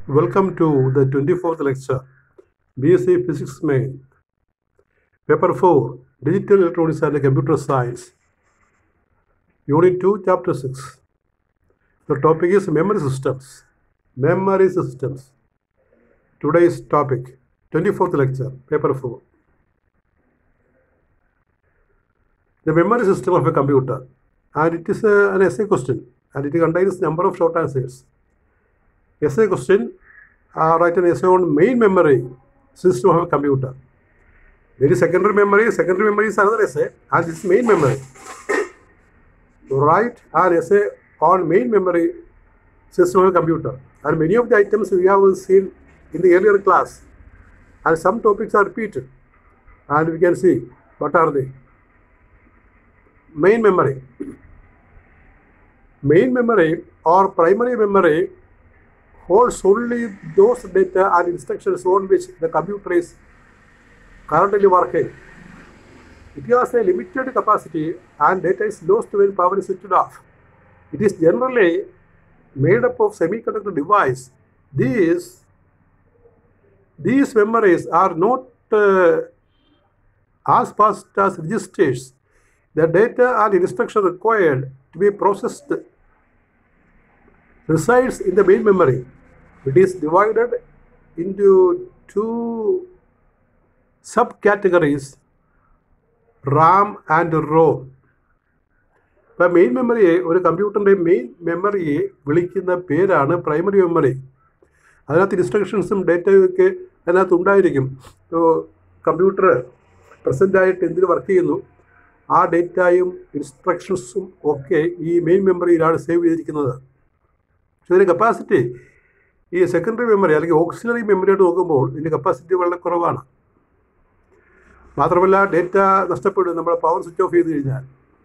Welcome to the 24th lecture, BSc Physics Main, Paper 4, Digital Electronics and Computer Science, Unit 2, Chapter 6. The topic is Memory Systems. Memory Systems. Today's topic, 24th lecture, Paper 4. The memory system of a computer, and it is a- an essay question, and it contains number of short answers. essay question uh, write an essay on main memory system of a computer there is secondary memory secondary memory is another essay and this is main memory write an essay on main memory system of a computer and many of the items we have seen in the earlier class and some topics are repeated and we can see what are they main memory main memory or primary memory holds only those data and instructions on which the computer is currently working. It has a limited capacity and data is lost when power is switched off. It is generally made up of semiconductor device. These, these memories are not uh, as fast as registers. The data and instruction required to be processed resides in the main memory. It is divided into two subcategories RAM and ROM. ഇപ്പം main മെമ്മറിയെ ഒരു കമ്പ്യൂട്ടറിൻ്റെ main മെമ്മറിയെ വിളിക്കുന്ന പേരാണ് primary memory അതിനകത്ത് ഇൻസ്ട്രക്ഷൻസും ഡേറ്റയും ഒക്കെ അതിനകത്ത് ഉണ്ടായിരിക്കും ഇപ്പോൾ കമ്പ്യൂട്ടർ പ്രസൻ്റായിട്ട് എന്തിൽ വർക്ക് ചെയ്യുന്നു ആ ഡേറ്റയും ഇൻസ്ട്രക്ഷൻസും ഒക്കെ ഈ മെയിൻ മെമ്മറിയിലാണ് സേവ് ചെയ്തിരിക്കുന്നത് പക്ഷേ ഇതിൻ്റെ കപ്പാസിറ്റി ഈ സെക്കൻഡറി മെമ്മറി അല്ലെങ്കിൽ ഓക്സിലറി മെമ്മറിയായിട്ട് നോക്കുമ്പോൾ ഇതിൻ്റെ കപ്പാസിറ്റി വളരെ കുറവാണ് മാത്രമല്ല ഡേറ്റ നഷ്ടപ്പെടും നമ്മൾ പവർ സ്വിച്ച് ഓഫ് ചെയ്ത് കഴിഞ്ഞാൽ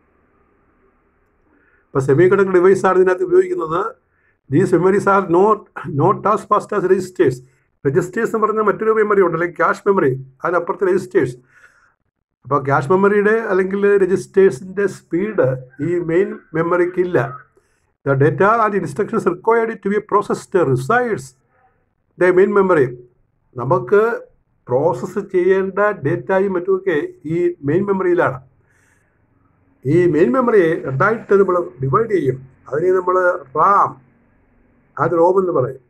ഇപ്പോൾ സെമി കണ്ടക്ടർ ഡിവൈസാണ് ഇതിനകത്ത് ഉപയോഗിക്കുന്നത് these memories are not not as fast as registers registers എന്ന് പറഞ്ഞാൽ മറ്റൊരു മെമ്മറി ഉണ്ട് അല്ലെങ്കിൽ ക്യാഷ് മെമ്മറി അതിനപ്പുറത്ത് രജിസ്റ്റേഴ്സ് അപ്പോൾ ക്യാഷ് മെമ്മറിയുടെ അല്ലെങ്കിൽ രജിസ്റ്റേഴ്സിൻ്റെ സ്പീഡ് ഈ മെയിൻ മെമ്മറിക്ക് ഇല്ല The data and instructions required to be processed resides the main memory. നമുക്ക് പ്രോസസ്സ് ചെയ്യേണ്ട ഡേറ്റയും മറ്റുമൊക്കെ ഈ മെയിൻ മെമ്മറിയിലാണ് ഈ മെയിൻ മെമ്മറിയെ രണ്ടായിട്ട് നമ്മൾ ഡിവൈഡ് ചെയ്യും അതിനെ നമ്മൾ റാം അത് റോം എന്ന് പറയും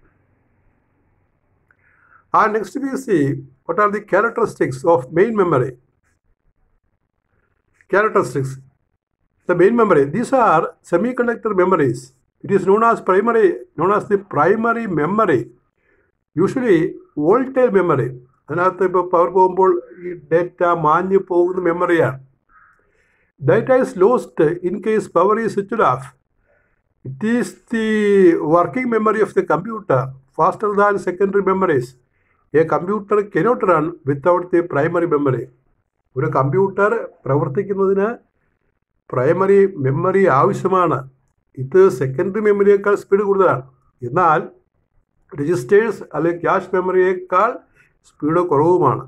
ആ next B C what are the characteristics of main memory characteristics. The main memory, these are semiconductor memories. It is known as primary, known as the primary memory. Usually volatile memory. അതിനകത്ത് ഇപ്പോൾ power പോകുമ്പോൾ ഈ data മാഞ്ഞു പോകുന്ന മെമ്മറിയാണ് data is lost in case power is switched off it is the working memory of the computer faster than secondary memories a computer cannot run without the primary memory ഒരു computer പ്രവർത്തിക്കുന്നതിന് primary memory ആവശ്യമാണ് ഇത് secondary മെമ്മറിയേക്കാൾ speed കൂടുതലാണ് എന്നാൽ registers അല്ലെങ്കിൽ cache മെമ്മറിയേക്കാൾ speed കുറവുമാണ്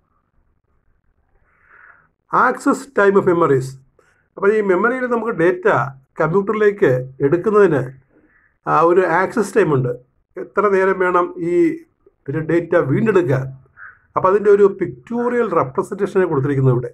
ആക്സസ് ടൈം ഓഫ് മെമ്മറീസ് അപ്പോൾ ഈ മെമ്മറിയിൽ നമുക്ക് ഡേറ്റ കമ്പ്യൂട്ടറിലേക്ക് എടുക്കുന്നതിന് ആ ഒരു ആക്സസ് ടൈം ഉണ്ട് എത്ര നേരം വേണം ഈ ഒരു ഡേറ്റ വീണ്ടെടുക്കാൻ അപ്പോൾ അതിൻ്റെ ഒരു പിക്ടോറിയൽ റെപ്രസെൻറ്റേഷനെ കൊടുത്തിരിക്കുന്നു ഇവിടെ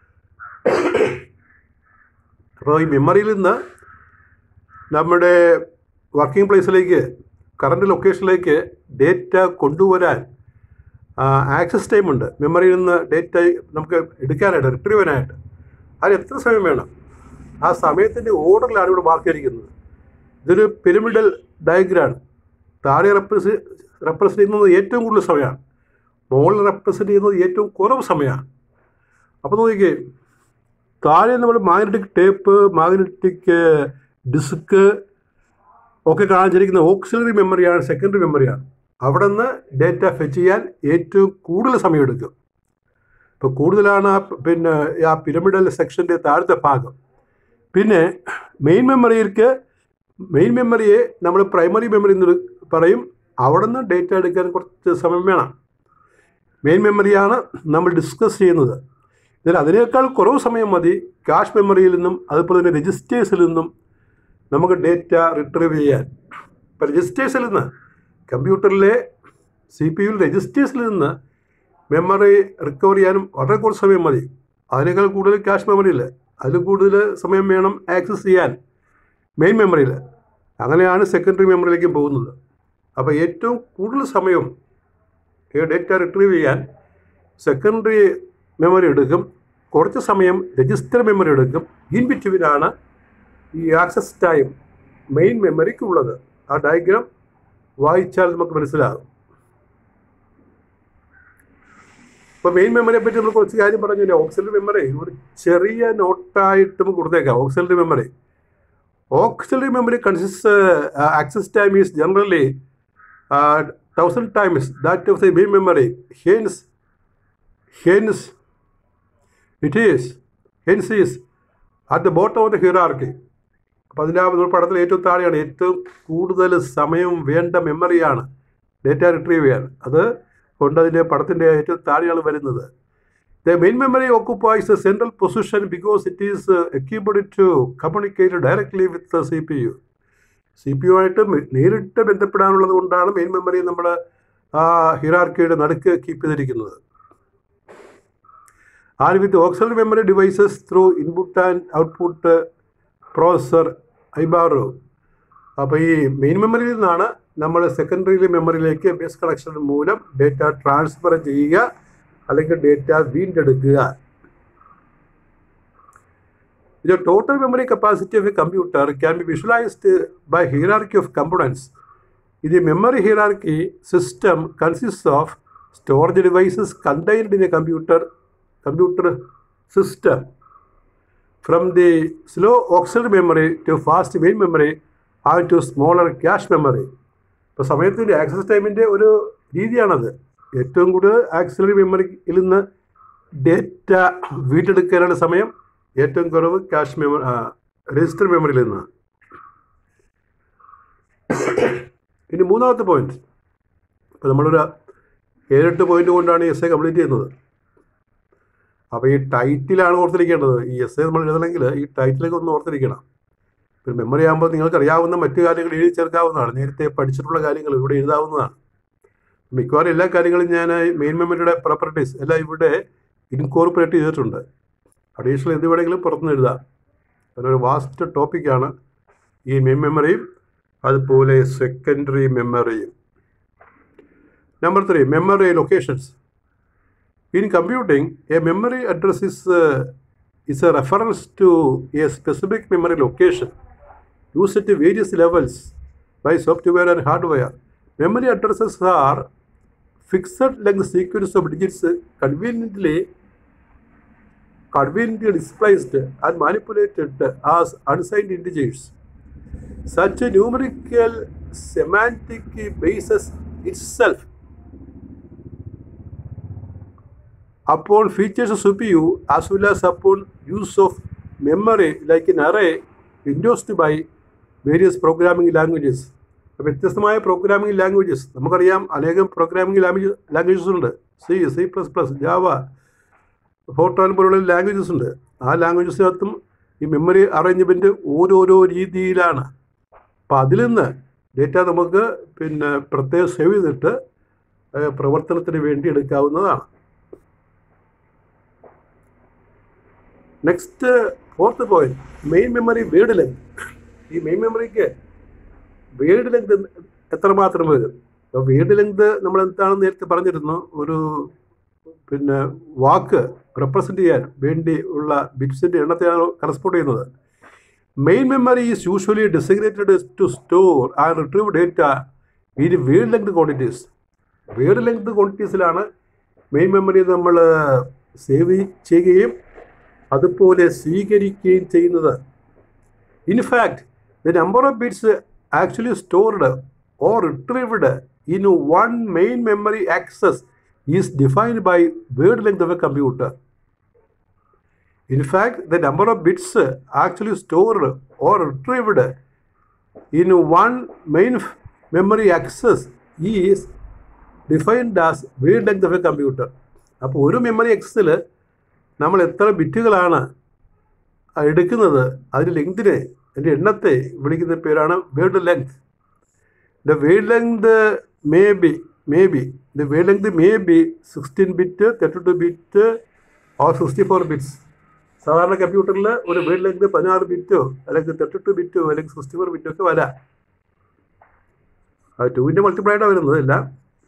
അപ്പോൾ ഈ മെമ്മറിയിൽ നിന്ന് നമ്മുടെ വർക്കിംഗ് പ്ലേസിലേക്ക് കറണ്ട് ലൊക്കേഷനിലേക്ക് ഡേറ്റ കൊണ്ടുവരാൻ ആക്സസ് ടൈം ഉണ്ട് മെമ്മറിയിൽ നിന്ന് ഡേറ്റ നമുക്ക് എടുക്കാനായിട്ട് റിട്രീവനായിട്ട് അതിന് എത്ര സമയം വേണം ആ സമയത്തിൻ്റെ ഓർഡറിലാണ് ഇവിടെ മാർക്ക് ചെയ്തിരിക്കുന്നത് ഇതൊരു പിരമിഡൽ ഡയഗ്രാണ് താഴെ റെപ്രസെ റെപ്രസെൻ്റ് ചെയ്യുന്നത് ഏറ്റവും കൂടുതൽ സമയമാണ് മുകളിൽ റെപ്രസെൻ്റ് ചെയ്യുന്നത് ഏറ്റവും കുറവ് സമയമാണ് അപ്പോൾ നോക്കിക്കേ താഴെ നമ്മൾ മാഗ്നറ്റിക് ടേപ്പ് മാഗ്നറ്റിക് ഡിസ്ക് ഒക്കെ കാണിച്ചിരിക്കുന്ന ഓക്സിലറി മെമ്മറിയാണ് സെക്കൻഡറി മെമ്മറിയാണ് അവിടെ നിന്ന് ഡേറ്റ ഫെച്ച് ചെയ്യാൻ ഏറ്റവും കൂടുതൽ സമയമെടുക്കും ഇപ്പോൾ കൂടുതലാണ് ആ പ് പിന്നെ ആ പിരമിഡൽ സെക്ഷൻ്റെ താഴത്തെ ഭാഗം പിന്നെ മെയിൻ മെമ്മറിയിലേക്ക് മെയിൻ മെമ്മറിയെ നമ്മൾ പ്രൈമറി മെമ്മറി എന്ന് പറയും അവിടെ നിന്ന് ഡേറ്റ എടുക്കാൻ കുറച്ച് സമയം വേണം മെയിൻ മെമ്മറിയാണ് നമ്മൾ ഡിസ്കസ് ചെയ്യുന്നത് എന്നാൽ അതിനേക്കാൾ കുറവ് സമയം മതി ക്യാഷ് മെമ്മറിയിൽ നിന്നും അതുപോലെ തന്നെ രജിസ്റ്റേഴ്സിൽ നിന്നും നമുക്ക് ഡേറ്റ റിട്രീവ് ചെയ്യാൻ ഇപ്പോൾ രജിസ്റ്റേഴ്സിൽ നിന്ന് കമ്പ്യൂട്ടറിലെ സി പി യു രജിസ്റ്റേഴ്സിൽ നിന്ന് മെമ്മറി റിക്കവർ ചെയ്യാനും വളരെ കുറച്ച് സമയം മതി അതിനേക്കാൾ കൂടുതൽ ക്യാഷ് മെമ്മറിയിൽ അതിൽ കൂടുതൽ സമയം വേണം ആക്സസ് ചെയ്യാൻ മെയിൻ മെമ്മറിയിൽ അങ്ങനെയാണ് സെക്കൻഡറി മെമ്മറിയിലേക്ക് പോകുന്നത് അപ്പോൾ ഏറ്റവും കൂടുതൽ സമയം ഈ ഡേറ്റ റിട്രീവ് ചെയ്യാൻ സെക്കൻഡറി മെമ്മറി എടുക്കും കുറച്ച് സമയം രജിസ്റ്റർ മെമ്മറി എടുക്കും ഇൻ ബിറ്റ്വീനാണ് ഈ ആക്സസ് ടൈം മെയിൻ മെമ്മറിക്കുള്ളത് ആ ഡയഗ്രാം വായിച്ചാൽ നമുക്ക് മനസ്സിലാകും ഇപ്പോൾ മെയിൻ മെമ്മറിയെ പറ്റി നമ്മൾ കുറച്ച് കാര്യം പറഞ്ഞില്ല ഓക്സിലറി മെമ്മറി ഒരു ചെറിയ നോട്ടായിട്ട് നമുക്ക് കൊടുത്തേക്കാം auxiliary memory auxiliary memory consist access time is generally thousand times that of the main memory hence hence it is hence is at the bottom of the hierarchy അപ്പോൾ അതിൻ്റെ ആ ഒരു പടത്തിൽ ഏറ്റവും താഴെയാണ് ഏറ്റവും കൂടുതൽ സമയം വേണ്ട മെമ്മറിയാണ് ഡേറ്റ റിട്രീവ് ചെയ്യാൻ അത് കൊണ്ട് അതിൻ്റെ പടത്തിൻ്റെ ഏറ്റവും താഴെയാണ് വരുന്നത് the main memory occupies a central position because it is equipped to communicate directly with C P U C P U ആയിട്ട് നേരിട്ട് ബന്ധപ്പെടാനുള്ളത് കൊണ്ടാണ് മെയിൻ മെമ്മറി നമ്മൾ ആ ഹിറാർക്കിയുടെ നടുക്ക് കീപ്പ് ചെയ്തിരിക്കുന്നത് and with auxiliary memory devices through input and output processor ഐബാറോ അപ്പോൾ ഈ മെയിൻ മെമ്മറിയിൽ നിന്നാണ് നമ്മൾ സെക്കൻഡറി മെമ്മറിയിലേക്ക് ബേസ് കണക്ഷൻ മൂലം ഡേറ്റ ട്രാൻസ്ഫർ ചെയ്യുക അല്ലെങ്കിൽ ഡേറ്റ വീണ്ടെടുക്കുക The total memory capacity of a computer can be visualized by hierarchy of components. The memory hierarchy system consists of storage devices contained in a computer computer system. From the slow auxiliary memory to fast main memory and to smaller cache memory. ഇപ്പോൾ സമയത്തിൻ്റെ access ടൈമിൻ്റെ ഒരു രീതിയാണത് ഏറ്റവും കൂടുതൽ axillary മെമ്മറിയിൽ നിന്ന് data വീണ്ടെടുക്കാനുള്ള സമയം ഏറ്റവും കുറവ് ക്യാഷ് മെമ്മറി രജിസ്റ്റർ മെമ്മറിയിൽ നിന്ന് ഇനി മൂന്നാമത്തെ പോയിന്റ് ഇപ്പോൾ നമ്മളൊരു ഏഴെട്ട് പോയിന്റ് കൊണ്ടാണ് ഈ എസ് എ കംപ്ലീറ്റ് ചെയ്യുന്നത് അപ്പോൾ ഈ ടൈറ്റിലാണ് ഓർത്തിരിക്കേണ്ടത് ഈ എസ് എ നമ്മൾ എഴുതണമെങ്കിൽ ഈ ടൈറ്റിലേക്ക് ഒന്ന് ഓർത്തിരിക്കണം പിന്നെ മെമ്മറി ആകുമ്പോൾ നിങ്ങൾക്ക് അറിയാവുന്ന മറ്റു കാര്യങ്ങൾ എഴുതി ചേർക്കാവുന്നതാണ് നേരത്തെ പഠിച്ചിട്ടുള്ള കാര്യങ്ങൾ ഇവിടെ എഴുതാവുന്നതാണ് മിക്കവാറും എല്ലാ കാര്യങ്ങളും ഞാൻ മെയിൻ മെമ്മറിയുടെ പ്രോപ്പർട്ടീസ് എല്ലാം ഇവിടെ ഇൻകോർപ്പറേറ്റ് ചെയ്തിട്ടുണ്ട് അഡീഷണൽ എന്ത് വേണമെങ്കിലും പുറത്തുനിന്ന് എഴുതാം അതൊരു വാസ്റ്റ് ടോപ്പിക്കാണ് ഈ മെയിൻ മെമ്മറിയും അതുപോലെ സെക്കൻഡറി മെമ്മറിയും number three memory locations in computing a memory address is is a reference to a specific memory location used at various levels by software and hardware. Memory addresses are fixed length sequence of digits conveniently conveniently displaced and manipulated as unsigned integers. Such a numerical semantic basis itself upon features of CPU as well as upon use of memory like an array endorsed by various programming languages. വ്യത്യസ്തമായ programming languages നമുക്കറിയാം അനേകം programming language languages ഉണ്ട് C C plus plus Java Fortran പോലുള്ള languages ഉണ്ട് ആ ലാംഗ്വേജസിനകത്തും ഈ memory arrangement ഓരോരോ രീതിയിലാണ് അപ്പോൾ അതിൽ നിന്ന് ഡേറ്റ നമുക്ക് പിന്നെ പ്രത്യേകം സേവ് ചെയ്തിട്ട് ഏഹ്, പ്രവർത്തനത്തിന് വേണ്ടി എടുക്കാവുന്നതാണ് next fourth point main memory word length ഈ മെയിൻ മെമ്മറിക്ക് വേർഡ് ലെങ്ത് എത്രമാത്രം വരും അപ്പോൾ വേർഡ് ലെങ്ത് നമ്മൾ എന്താണെന്ന് നേരത്തെ പറഞ്ഞിരുന്നു ഒരു പിന്നെ വാക്ക് റെപ്രസെൻ്റ് ചെയ്യാൻ വേണ്ടി ഉള്ള ബിറ്റ്സിൻ്റെ എണ്ണത്തെയാണ് കറസ്പോണ്ട് ചെയ്യുന്നത് main memory is usually designated to store and retrieve data in word length quantities word length ക്വാണ്ടിറ്റീസിലാണ് മെയിൻ മെമ്മറി നമ്മൾ സേവ് ചെയ്യുകയും അതുപോലെ സ്വീകരിക്കുകയും ചെയ്യുന്നത് in fact the number of bits actually stored or retrieved in one main memory access is defined by word length of a computer In fact, the number of bits actually stored or retrieved in one main f- memory access is defined as word length of a computer. അപ്പോൾ ഒരു memory എക്സിൽ നമ്മൾ എത്ര ബിറ്റുകളാണ് എടുക്കുന്നത് അതിൻ്റെ ലെങ്തിനെ അതിൻ്റെ എണ്ണത്തെ വിളിക്കുന്ന പേരാണ് word length the word length may be may be the word length may be sixteen bit thirty two bit or sixty four bits സാധാരണ കമ്പ്യൂട്ടറിൽ ഒരു വേഡ് ലെങ്ത് പതിനാറ് ബിറ്റോ അല്ലെങ്കിൽ തേർട്ടി ടു ബിറ്റോ അല്ലെങ്കിൽ സിക്സ്റ്റി ഫോർ ബിറ്റോ ഒക്കെ വരാം അത് ടുവിൻ്റെ മൾട്ടിപ്ലൈഡാണ് വരുന്നത് എല്ലാം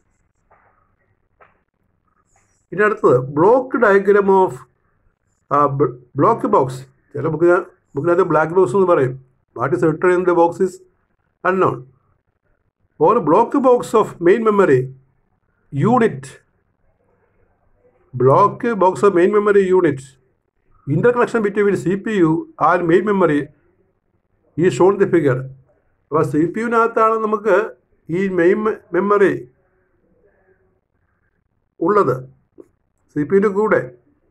ഇനി അടുത്തത് block diagram of block box ചില ബുക്ക് ബുക്കിനകത്ത് ബ്ലാക്ക് ബോക്സ് എന്ന് പറയും what is written in the box is unknown or block box of main memory unit block box of main memory unit interconnection between C P U and main memory is shown the figure അപ്പോൾ C P യുവിനകത്താണ് നമുക്ക് ഈ main memory ഉള്ളത് C P യുവിൻ്റെ കൂടെ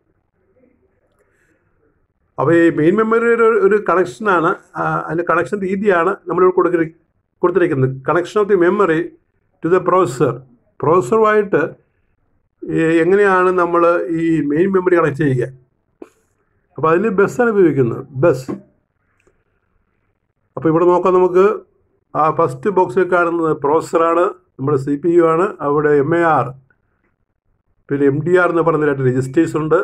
അപ്പോൾ ഈ main മെമ്മറിയുടെ ഒരു ഒരു കണക്ഷനാണ് അതിൻ്റെ കണക്ഷൻ രീതിയാണ് നമ്മളിവിടെ കൊടുക്ക കൊടുത്തിരിക്കുന്നത് connection of the memory to the processor പ്രോസസ്സറുമായിട്ട് എങ്ങനെയാണ് നമ്മൾ ഈ മെയിൻ മെമ്മറി കണക്ട് ചെയ്യുക അപ്പോൾ അതിന് ബസ്സാണ് ഉപയോഗിക്കുന്നത് ബസ് അപ്പോൾ ഇവിടെ നോക്കാം നമുക്ക് ആ ഫസ്റ്റ് ബോക്സിൽ കാണുന്നത് പ്രോസസ്സറാണ് നമ്മുടെ സി പി യു ആണ് അവിടെ എം എ ആർ പിന്നെ എം ഡി ആർ എന്ന് പറയുന്ന രണ്ട് രജിസ്റ്റേഴ്സ് ഉണ്ട്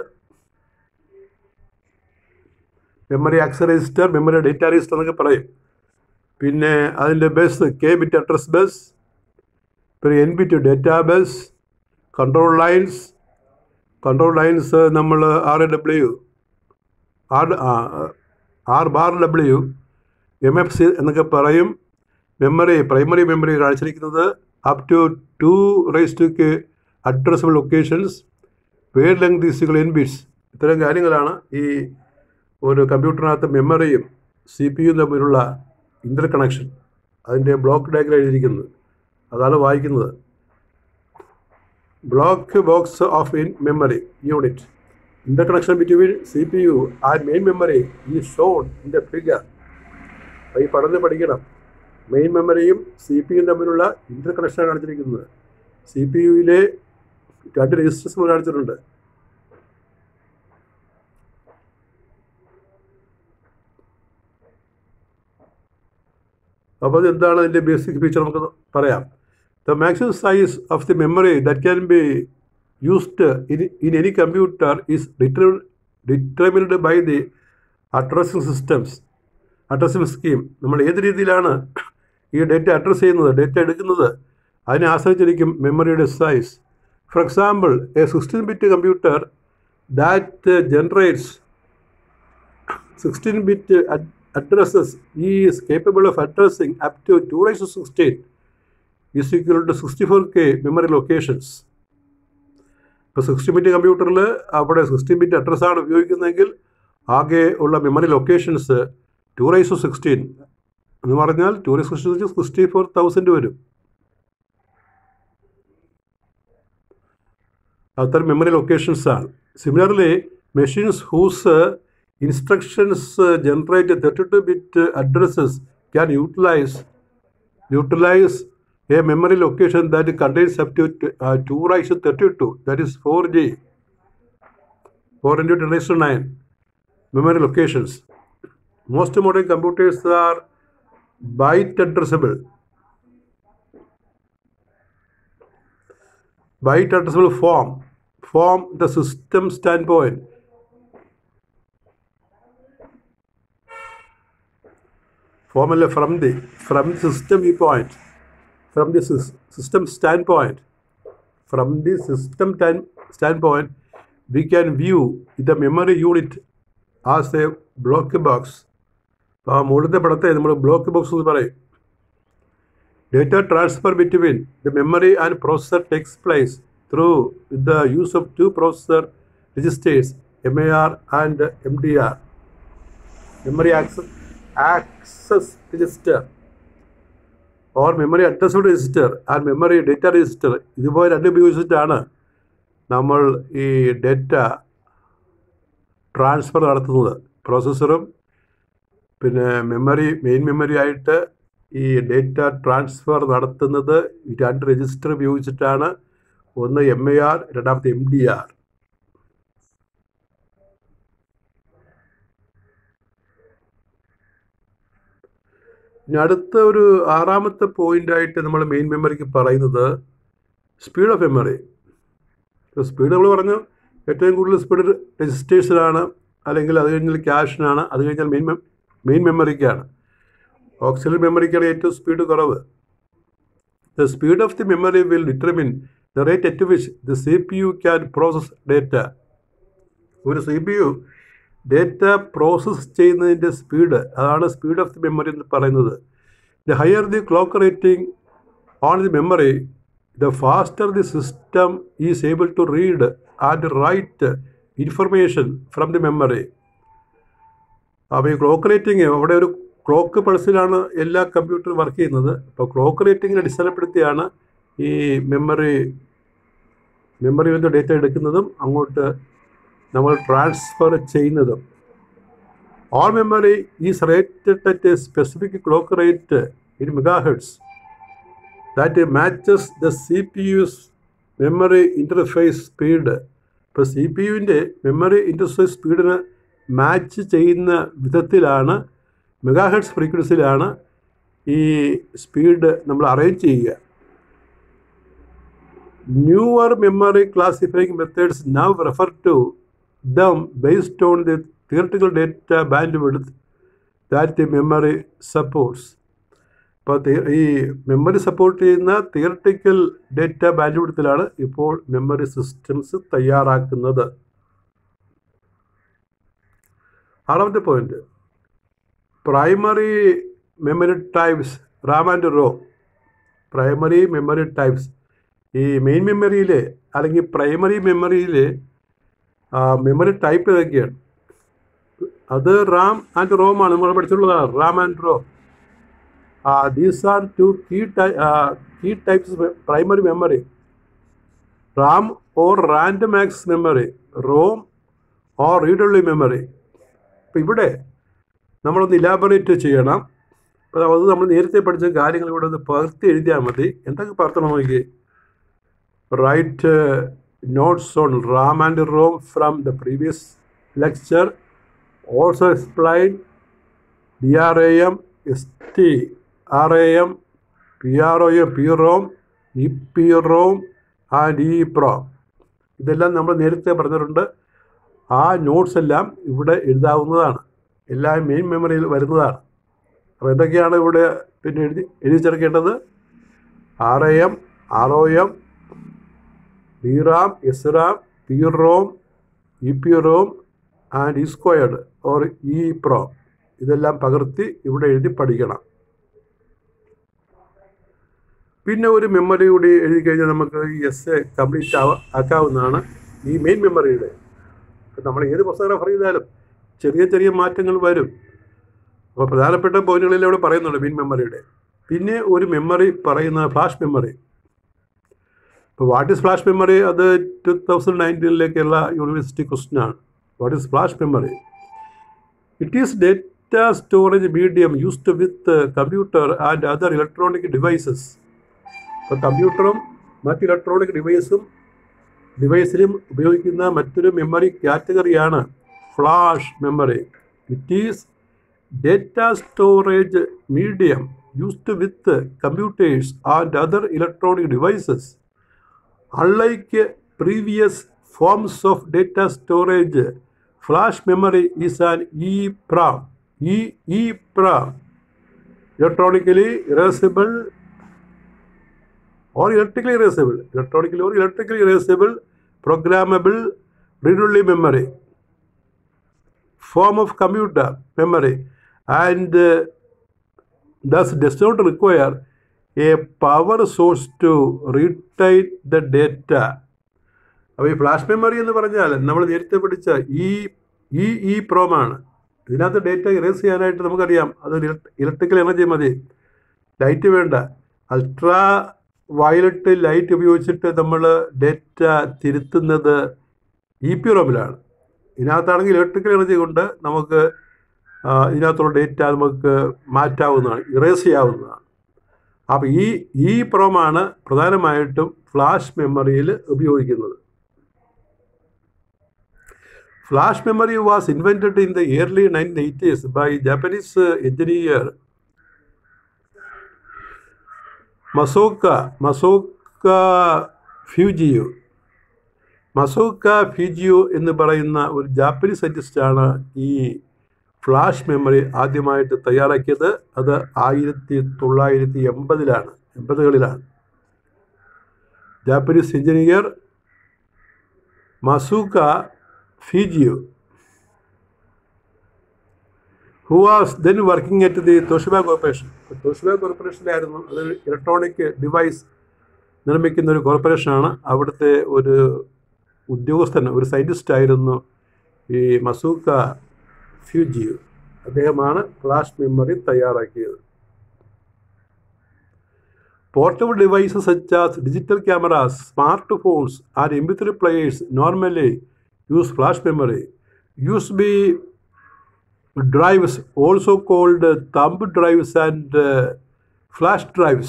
memory access register memory data register എന്നൊക്കെ പറയും പിന്നെ അതിൻ്റെ bus K bit address bus പിന്നെ N bit data bus control lines control lines നമ്മൾ R A W R R bar W M F C എന്നൊക്കെ പറയും മെമ്മറി പ്രൈമറി മെമ്മറി കാണിച്ചിരിക്കുന്നത് up to two raise to K addressable locations word length ഈസുകൾ N bits ഇത്തരം കാര്യങ്ങളാണ് ഈ ഒരു കമ്പ്യൂട്ടറിനകത്ത് മെമ്മറിയും സി പി യും തമ്മിലുള്ള ഇൻ്റർ കണക്ഷൻ അതിൻ്റെ ബ്ലോക്ക് ഡയഗ്രം എഴുതിയിരിക്കുന്നത് അതാണ് വായിക്കുന്നത് block box of in memory unit interconnection between C P U and main memory is shown in the figure ഈ പഠനം പഠിക്കണം മെയിൻ മെമ്മറിയും സി പി യും തമ്മിലുള്ള ഇൻ്റർ കണക്ഷനാണ് കാണിച്ചിരിക്കുന്നത് സി പി യുവിലെ രണ്ട് രജിസ്റ്റേഴ്സ് കാണിച്ചിട്ടുണ്ട് അപ്പോൾ അതെന്താണ് അതിൻ്റെ ബേസിക് ഫീച്ചർ നമുക്ക് പറയാം the maximum size of the memory that can be used in in any computer is deter determined by the addressing systems addressing scheme നമ്മൾ ഏത് രീതിയിലാണ് ഈ ഡേറ്റ അഡ്രസ്സ് ചെയ്യുന്നത് ഡേറ്റ എടുക്കുന്നത് അതിനെ ആശ്രയിച്ചിരിക്കും മെമ്മറിയുടെ size for example a sixteen bit computer that generates sixteen bit addresses is capable of addressing up to 2 raised to 16 is equal to 64k memory locations. ഇപ്പോൾ സിക്സ്റ്റി ബിറ്റ് കമ്പ്യൂട്ടറിൽ അവിടെ sixty bit അഡ്രസ്സാണ് ഉപയോഗിക്കുന്നതെങ്കിൽ ആകെ ഉള്ള memory locations two raise to sixteen എന്ന് പറഞ്ഞാൽ two raise sixteen sixty four thousand വരും അത്തരം മെമ്മറി ലൊക്കേഷൻസ് ആണ് similarly machines whose instructions uh, generate 32 bit uh, addresses can utilize utilize a memory location that contains up to uh, 2 raised to 32 that is 4g 4 into 10 raised to 9 memory locations most modern computers are byte addressable byte addressable form from the system standpoint formula from the from the system viewpoint from the sys- system standpoint from the system tan- standpoint we can view the memory unit as a block box ആ മുകളിലത്തെ പടത്തെ നമ്മൾ block box എന്ന് പറയും data transfer between the memory and processor takes place through the use of two processor registers M A R and M D R memory access access register or memory address register and memory data register ഇതുപോലെ രണ്ട് ഉപയോഗിച്ചിട്ടാണ് നമ്മൾ ഈ data transfer നടത്തുന്നത് പ്രോസസ്സറും പിന്നെ memory main memory ആയിട്ട് ഈ data transfer നടത്തുന്നത് ഈ രണ്ട് രജിസ്റ്റർ ഉപയോഗിച്ചിട്ടാണ് ഒന്ന് എം എ ആർ രണ്ടാമത്തെ എം ഡി ആർ ഇനി അടുത്ത ഒരു ആറാമത്തെ പോയിൻ്റായിട്ട് നമ്മൾ മെയിൻ മെമ്മറിക്ക് പറയുന്നത് സ്പീഡ് ഓഫ് മെമ്മറി സ്പീഡ് നമ്മൾ പറഞ്ഞു ഏറ്റവും കൂടുതൽ സ്പീഡ് രജിസ്റ്റേഴ്സിനാണ് അല്ലെങ്കിൽ അത് കഴിഞ്ഞാൽ ക്യാഷിനാണ് അത് കഴിഞ്ഞാൽ മെയിൻ മെയിൻ മെമ്മറിക്കാണ് ഓക്സിലറി മെമ്മറിക്കാണ് ഏറ്റവും സ്പീഡ് കുറവ് the speed of the memory will determine the rate at which the C P U can process data ഒരു C P U data process ചെയ്യുന്നതിൻ്റെ സ്പീഡ് അതാണ് സ്പീഡ് ഓഫ് ദി മെമ്മറി എന്ന് പറയുന്നത് the higher the clock rating on the memory the faster the system is able to read and write information from the memory അപ്പോൾ ഈ clock rating അവിടെ ഒരു clock പൾസിലാണ് എല്ലാ കമ്പ്യൂട്ടറും വർക്ക് ചെയ്യുന്നത് അപ്പോൾ ക്ലോക്ക് റേറ്റിങ്ങിനെ അടിസ്ഥാനപ്പെടുത്തിയാണ് ഈ മെമ്മറി മെമ്മറിയിൽ നിന്ന് ഡേറ്റ എടുക്കുന്നതും അങ്ങോട്ട് നമ്മൾ ട്രാൻസ്ഫർ ചെയ്യുന്നതും all memory is rated at a specific clock rate in mega hertz that matches the C P U's memory interface speed ഇപ്പോൾ സി പി യുവിൻ്റെ മെമ്മറി ഇൻ്റർഫേസ് സ്പീഡിന് മാച്ച് ചെയ്യുന്ന വിധത്തിലാണ് മെഗാ ഹെഡ്സ് ഫ്രീക്വൻസിയിലാണ് ഈ സ്പീഡ് നമ്മൾ അറേഞ്ച് ചെയ്യുക newer memory classifying methods now refer to them based on the theoretical data bandwidth that the memory supports. ഇപ്പോൾ ഈ മെമ്മറി സപ്പോർട്ട് ചെയ്യുന്ന തിയറട്ടിക്കൽ ഡേറ്റ ബാൻഡ്വിഡ്ത്തിലാണ് ഇപ്പോൾ മെമ്മറി സിസ്റ്റംസ് തയ്യാറാക്കുന്നത് ആറാമത്തെ point primary memory types RAM and ROM primary memory types ഈ main മെമ്മറിയിൽ അല്ലെങ്കിൽ പ്രൈമറി മെമ്മറിയിൽ മെമ്മറി ടൈപ്പ് ഏതൊക്കെയാണ് അത് റാം ആൻഡ് റോം ആണ് നമ്മൾ പഠിച്ചിട്ടുള്ളതാണ് RAM and ROM these are two key key types primary memory RAM or random access memory ROM or read only memory അപ്പോൾ ഇവിടെ നമ്മളൊന്ന് ഇലാബറേറ്റ് ചെയ്യണം അപ്പോൾ അത് നമ്മൾ നേരത്തെ പഠിച്ച കാര്യങ്ങൾ ഇവിടെ ഒന്ന് പകർത്തി എഴുതിയാൽ മതി എന്തൊക്കെ പകർത്തണം നോക്കി write uh, notes on RAM and ROM from the previous lecture. Also explain DRAM, ST, RAM, PROM, PROM, EPROM and EEPROM. ഇതെല്ലാം നമ്മൾ നേരത്തെ പറഞ്ഞിട്ടുണ്ട് ആ നോട്ട്സ് എല്ലാം ഇവിടെ എഴുതാവുന്നതാണ് എല്ലാം മെയിൻ മെമ്മറിയിൽ വരുന്നതാണ് അപ്പോൾ എന്തൊക്കെയാണ് ഇവിടെ പിന്നെ എഴുതി എഴുതി ചേർക്കേണ്ടത് R A M R O M DRAM, SRAM, PROM, EPROM and E squared or E PROM ഇതെല്ലാം പകർത്തി ഇവിടെ എഴുതി പഠിക്കണം പിന്നെ ഒരു മെമ്മറി കൂടി എഴുതി കഴിഞ്ഞാൽ നമുക്ക് ഈ എസ് എ കംപ്ലീറ്റ് ആവ ആക്കാവുന്നതാണ് ഈ മെയിൻ മെമ്മറിയുടെ ഇപ്പം നമ്മൾ ഏത് പുസ്തകം റെഫർ ചെയ്താലും ചെറിയ ചെറിയ മാറ്റങ്ങൾ വരും അപ്പോൾ പ്രധാനപ്പെട്ട പോയിന്റുകളെല്ലാം ഇവിടെ പറയുന്നുണ്ട് മെയിൻ മെമ്മറിയുടെ പിന്നെ ഒരു മെമ്മറി പറയുന്ന ഫ്ലാഷ് മെമ്മറി ഇപ്പോൾ വാട്ട് ഈസ് ഫ്ലാഷ് മെമ്മറി അത് ടു തൗസൻഡ് നയൻറ്റീനിലേക്കുള്ള യൂണിവേഴ്സിറ്റി ക്വസ്റ്റ്യൻ ആണ് what is flash memory it is data storage medium used with computer and other electronic devices ഇപ്പോൾ കമ്പ്യൂട്ടറും മറ്റ് ഇലക്ട്രോണിക് ഡിവൈസും ഡിവൈസിലും ഉപയോഗിക്കുന്ന മറ്റൊരു മെമ്മറി കാറ്റഗറിയാണ് flash memory it is data storage medium used with computers and other electronic devices Unlike previous forms of data storage, flash memory is an EEPROM. E EEPROM, electronically erasable or electrically erasable, electronically or electrically erasable, programmable read-only memory, form of computer memory, and uh, thus does not require a power source to retain the data അപ്പോൾ ഈ flash memory എന്ന് പറഞ്ഞാൽ നമ്മൾ നേരത്തെ പഠിച്ച ഈ ഈ ഈ പ്രോമാണ് ഇതിനകത്ത് ഡേറ്റ ഇറേസ് ചെയ്യാനായിട്ട് നമുക്കറിയാം അത് ഇലക്ട്രിക്കൽ എനർജി മതി ലൈറ്റ് വേണ്ട അൾട്രാ വയലറ്റ് ലൈറ്റ് ഉപയോഗിച്ചിട്ട് നമ്മൾ ഡേറ്റ തിരുത്തുന്നത് ഇ പി റോമിലാണ് ഇതിനകത്താണെങ്കിൽ ഇലക്ട്രിക്കൽ എനർജി കൊണ്ട് നമുക്ക് ഇതിനകത്തുള്ള ഡേറ്റ നമുക്ക് മാറ്റാവുന്നതാണ് ഇറേസ് ചെയ്യാവുന്നതാണ് അപ്പോൾ ഈ ഈ പ്രോമാണ് പ്രധാനമായിട്ടും ഫ്ലാഷ് മെമ്മറിയിൽ ഉപയോഗിക്കുന്നത് flash memory was invented in the early nineteen eighties by Japanese engineer Masuoka Masuoka Fujio Masuoka Fujio എന്ന് പറയുന്ന ഒരു ജാപ്പനീസ് സയൻറ്റിസ്റ്റാണ് ഈ ഫ്ലാഷ് മെമ്മറി ആദ്യമായിട്ട് തയ്യാറാക്കിയത് അത് ആയിരത്തി തൊള്ളായിരത്തി എൺപതിലാണ് എൺപതുകളിലാണ് Japanese engineer Masuoka Fujio who was then working at the Toshiba corporation Toshiba കോർപ്പറേഷനിലായിരുന്നു അത് ഇലക്ട്രോണിക് ഡിവൈസ് നിർമ്മിക്കുന്ന ഒരു കോർപ്പറേഷനാണ് അവിടുത്തെ ഒരു ഉദ്യോഗസ്ഥൻ ഒരു സയൻറ്റിസ്റ്റ് ആയിരുന്നു ഈ മസൂക്ക ഫ്യൂജിയോ അദ്ദേഹമാണ് ഫ്ലാഷ് മെമ്മറി തയ്യാറാക്കിയത് portable devices such as digital cameras smart phones and M three players normally use flash memory USB drives also called uh, thumb drives and uh, flash drives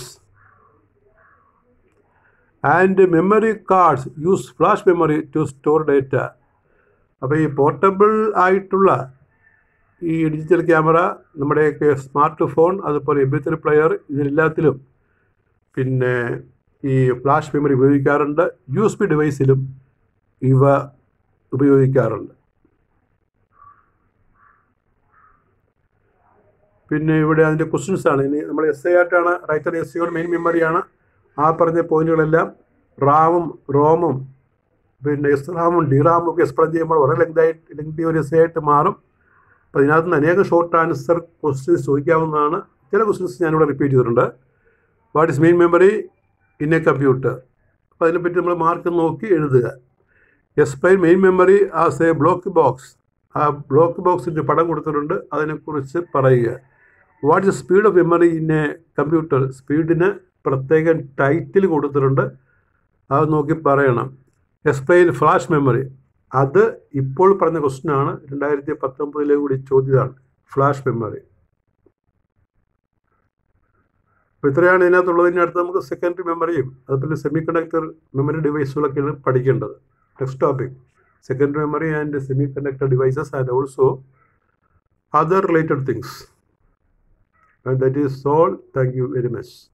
and memory cards use flash memory to store data അപ്പോൾ ഈ portable ആയിട്ടുള്ള ഈ digital camera നമ്മുടെയൊക്കെ smart phone അതുപോലെ M three player ഇതിലെല്ലാത്തിലും പിന്നെ ഈ flash memory ഉപയോഗിക്കാറുണ്ട് യു എസ് ബി ഡിവൈസിലും ഇവ ഉപയോഗിക്കാറുണ്ട് പിന്നെ ഇവിടെ അതിൻ്റെ ക്വസ്റ്റ്യൻസ് ആണ് ഇനി നമ്മൾ എസ് എ ആയിട്ടാണ് റൈറ്റർ എസ് സിയുടെ മെയിൻ മെമ്മറിയാണ് ആ പറഞ്ഞ പോയിന്റുകളെല്ലാം റാമും റോമും പിന്നെ എസ് റാമും ഡി റാമും ഒക്കെ എക്സ്പ്ലെയിൻ ചെയ്യുമ്പോൾ വളരെ ലെങ്തായിട്ട് ലെങ്തി ഒരു എസ് എ ആയിട്ട് മാറും അപ്പോൾ ഇതിനകത്ത് നിന്ന് അനേകം ഷോർട്ട് ആൻസർ ക്വസ്റ്റ്യൻസ് ചോദിക്കാവുന്നതാണ് ചില ക്വസ്റ്റ്യൻസ് ഞാനിവിടെ റിപ്പീറ്റ് ചെയ്തിട്ടുണ്ട് what is main memory in a computer അപ്പോൾ അതിനെപ്പറ്റി നമ്മൾ മാർക്ക് നോക്കി എഴുതുക explain main memory as a block box ആ ബ്ലോക്ക് ബോക്സിൻ്റെ പടം കൊടുത്തിട്ടുണ്ട് അതിനെക്കുറിച്ച് പറയുക what is speed of memory in a computer സ്പീഡിന് പ്രത്യേകം ടൈറ്റിൽ കൊടുത്തിട്ടുണ്ട് അത് നോക്കി പറയണം എക്സ്പ്ലെയിൻ ഫ്ലാഷ് മെമ്മറി അത് ഇപ്പോൾ പറഞ്ഞ ക്വസ്റ്റ്യൻ ആണ് രണ്ടായിരത്തി പത്തൊമ്പതിലെ കൂടി ചോദ്യമാണ് ഫ്ലാഷ് മെമ്മറി അപ്പോൾ ഇത്രയാണ് ഇതിനകത്തുള്ളത് ഇനി അടുത്ത് നമുക്ക് സെക്കൻഡറി മെമ്മറിയും അതുപോലെ സെമി കണ്ടക്ടർ മെമ്മറി ഡിവൈസുകളൊക്കെയാണ് പഠിക്കേണ്ടത് next topic secondary memory and semiconductor devices and also other related things and that is all thank you very much